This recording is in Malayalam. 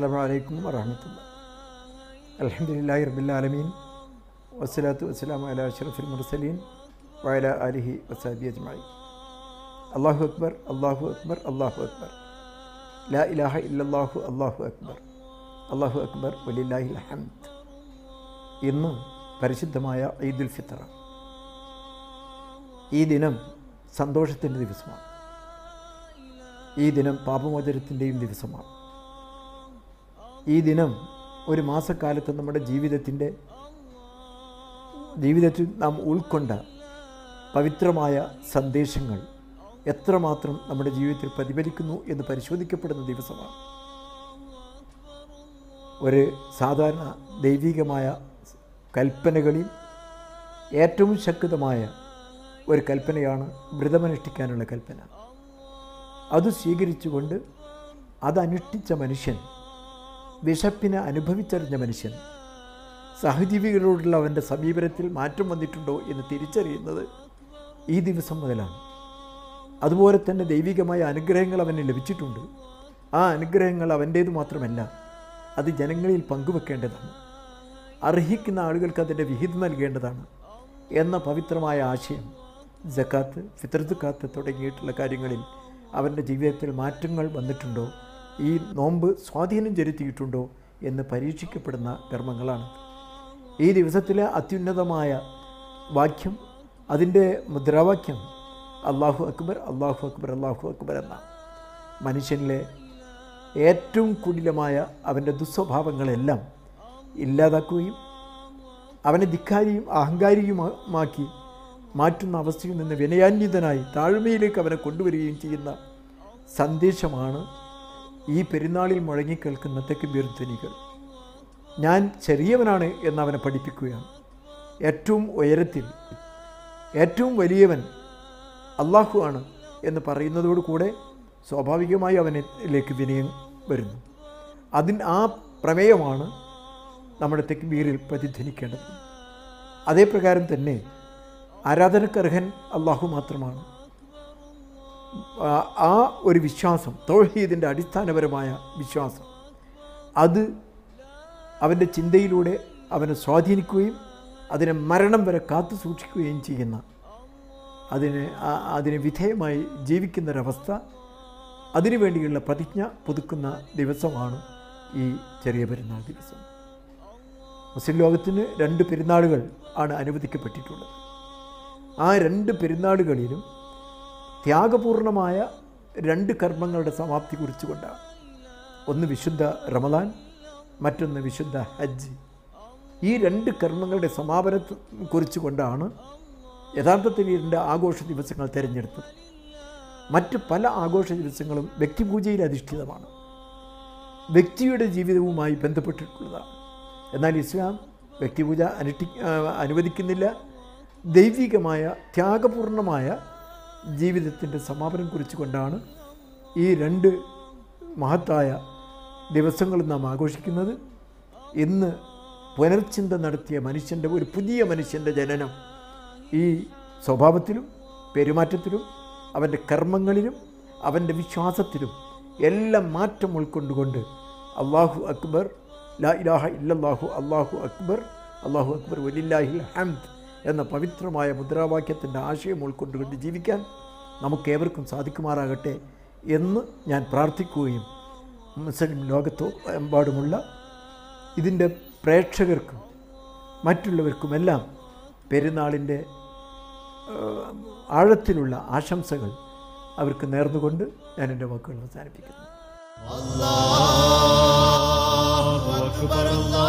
അസ്സലാമു അലൈക്കും വറഹമത്തുള്ള അലഹമുല്ലാഹി റബില്ലാലമീൻ വസ്സലാത്തു വസ്സലാമു അല അഷ്റഫുൽ മുർസലീൻ വയല അലിഹി വസാബി അജ്മായി അള്ളാഹു അക്ബർ അള്ളാഹു അക്ബർ അള്ളാഹു അക്ബർ ലാ ഇലാഹ ഇല്ലല്ലാഹു അള്ളാഹു അക്ബർ അള്ളാഹു അക്ബർ വലില്ലാഹിൽ ഹംദ് ഇന്ന് പരിശുദ്ധമായ ഈദുൽ ഫിത്തറ ഈ ദിനം സന്തോഷത്തിൻ്റെ ദിവസമാണ് ഈ ദിനം പാപമോചനത്തിൻ്റെയും ദിവസമാണ് ഈ ദിനം ഒരു മാസക്കാലത്ത് നമ്മുടെ ജീവിതത്തിൻ്റെ ജീവിതത്തിൽ നാം ഉൾക്കൊണ്ട പവിത്രമായ സന്ദേശങ്ങൾ എത്രമാത്രം നമ്മുടെ ജീവിതത്തിൽ പ്രതിഫലിക്കുന്നു എന്ന് പരിശോധിക്കപ്പെടുന്ന ദിവസമാണ് ഒരു സാധാരണ ദൈവികമായ കൽപ്പനകളിൽ ഏറ്റവും ശക്തമായ ഒരു കൽപ്പനയാണ് വ്രതമനുഷ്ഠിക്കാനുള്ള കൽപ്പന അത് സ്വീകരിച്ചുകൊണ്ട് അതനുഷ്ഠിച്ച മനുഷ്യൻ വിശപ്പിനെ അനുഭവിച്ചറിഞ്ഞ മനുഷ്യൻ സഹജീവികളോടുള്ള അവൻ്റെ സമീപനത്തിൽ മാറ്റം വന്നിട്ടുണ്ടോ എന്ന് തിരിച്ചറിയുന്നത് ഈ ദിവസം മുതലാണ് അതുപോലെ തന്നെ ദൈവികമായ അനുഗ്രഹങ്ങൾ അവന് ലഭിച്ചിട്ടുണ്ട് ആ അനുഗ്രഹങ്ങൾ അവൻ്റേത് മാത്രമല്ല അത് ജനങ്ങളിൽ പങ്കുവെക്കേണ്ടതാണ് അർഹിക്കുന്ന ആളുകൾക്ക് അതിൻ്റെ വിഹിതം നൽകേണ്ടതാണ് എന്ന പവിത്രമായ ആശയം ജക്കാത്ത് ഫിത്രത്തുക്കാത്ത് തുടങ്ങിയിട്ടുള്ള കാര്യങ്ങളിൽ അവൻ്റെ ജീവിതത്തിൽ മാറ്റങ്ങൾ വന്നിട്ടുണ്ടോ ഈ നോമ്പ് സ്വാധീനം ചെലുത്തിയിട്ടുണ്ടോ എന്ന് പരീക്ഷിക്കപ്പെടുന്ന കർമ്മങ്ങളാണ് ഈ ദിവസത്തിലെ അത്യുന്നതമായ വാക്യം അതിൻ്റെ മുദ്രാവാക്യം അള്ളാഹു അക്ബർ അള്ളാഹു അക്ബർ അള്ളാഹു അക്ബർ എന്ന മനുഷ്യനിലെ ഏറ്റവും കുടിലമായ അവൻ്റെ ദുസ്വഭാവങ്ങളെല്ലാം ഇല്ലാതാക്കുകയും അവനെ ധിക്കാരിയും അഹങ്കാരിയുമാക്കി മാറ്റുന്ന അവസ്ഥയിൽ നിന്ന് വിനയാന്വിതനായി താഴ്മയിലേക്ക് അവനെ കൊണ്ടുവരികയും ചെയ്യുന്ന സന്ദേശമാണ് ഈ പെരുന്നാളിൽ മുഴങ്ങിക്കേൾക്കുന്ന തെക്കുബീർ ധ്വനികൾ ഞാൻ ചെറിയവനാണ് എന്ന് അവനെ പഠിപ്പിക്കുകയാണ് ഏറ്റവും ഉയരത്തിൽ ഏറ്റവും വലിയവൻ അള്ളാഹു ആണ് എന്ന് പറയുന്നതോടുകൂടെ സ്വാഭാവികമായി അവനിലേക്ക് വിനയം വരുന്നു അതിന് ആ പ്രമേയമാണ് നമ്മുടെ തെക്കുബീറിൽ പ്രതിധ്വനിക്കേണ്ടത് അതേ പ്രകാരം തന്നെ ആരാധനക്കർഹൻ അള്ളാഹു മാത്രമാണ് ആ ഒരു വിശ്വാസം തൗഹീദിൻ്റെ അടിസ്ഥാനപരമായ വിശ്വാസം അത് അവൻ്റെ ചിന്തയിലൂടെ അവനെ സ്വാധീനിക്കുകയും അതിനെ മരണം വരെ കാത്തു സൂക്ഷിക്കുകയും ചെയ്യുന്ന അതിന് അതിന് വിധേയമായി ജീവിക്കുന്നൊരവസ്ഥ അതിനുവേണ്ടിയുള്ള പ്രതിജ്ഞ പുതുക്കുന്ന ദിവസമാണ് ഈ ചെറിയ പെരുന്നാൾ ദിവസം മുസ്ലിം ലോകത്തിന് രണ്ട് പെരുന്നാളുകൾ ആണ് അനുവദിക്കപ്പെട്ടിട്ടുള്ളത് ആ രണ്ട് പെരുന്നാളുകളിലും ത്യാഗപൂർണമായ രണ്ട് കർമ്മങ്ങളുടെ സമാപ്തി കുറിച്ചുകൊണ്ടാണ് ഒന്ന് വിശുദ്ധ റമദാൻ മറ്റൊന്ന് വിശുദ്ധ ഹജ്ജ് ഈ രണ്ട് കർമ്മങ്ങളുടെ സമാപനത്തെ കുറിച്ചുകൊണ്ടാണ് യഥാർത്ഥത്തിൽ ഇതിൻ്റെ ആഘോഷ ദിവസങ്ങൾ തിരഞ്ഞെടുത്തത് മറ്റ് പല ആഘോഷ ദിവസങ്ങളും വ്യക്തിപൂജയിൽ അധിഷ്ഠിതമാണ് വ്യക്തിയുടെ ജീവിതവുമായി ബന്ധപ്പെട്ടിട്ടുള്ളതാണ് എന്നാൽ ഇസ്ലാം വ്യക്തിപൂജ അനുഷ്ഠി അനുവദിക്കുന്നില്ല ദൈവികമായ ത്യാഗപൂർണമായ ജീവിതത്തിൻ്റെ സമാപനം കുറിച്ചുകൊണ്ടാണ് ഈ രണ്ട് മഹത്തായ ദിവസങ്ങളും നാം ആഘോഷിക്കുന്നത് ഇന്ന് പുനർചിന്ത നടത്തിയ മനുഷ്യൻ്റെ ഒരു പുതിയ മനുഷ്യൻ്റെ ജനനം ഈ സ്വഭാവത്തിലും പെരുമാറ്റത്തിലും അവൻ്റെ കർമ്മങ്ങളിലും അവൻ്റെ വിശ്വാസത്തിലും എല്ലാം മാറ്റം ഉൾക്കൊണ്ടുകൊണ്ട് അള്ളാഹു അക്ബർ ലാ ഇലാഹ ഇല്ലല്ലാഹു അള്ളാഹു അക്ബർ അള്ളാഹു അക്ബർ വലില്ലാഹിൽ ഹംദ് എന്ന പവിത്രമായ മുദ്രാവാക്യത്തിൻ്റെ ആശയം ഉൾക്കൊണ്ടുകൊണ്ട് ജീവിക്കാൻ നമുക്കേവർക്കും സാധിക്കുമാറാകട്ടെ എന്ന് ഞാൻ പ്രാർത്ഥിക്കുകയും മുസ്ലിം ലോകത്തോ എമ്പാടുമുള്ള ഇതിൻ്റെ പ്രേക്ഷകർക്കും മറ്റുള്ളവർക്കുമെല്ലാം പെരുന്നാളിൻ്റെ ആഴത്തിലുള്ള ആശംസകൾ അവർക്ക് നേർന്നുകൊണ്ട് ഞാൻ എൻ്റെ വാക്കുകൾ അവസാനിപ്പിക്കുന്നു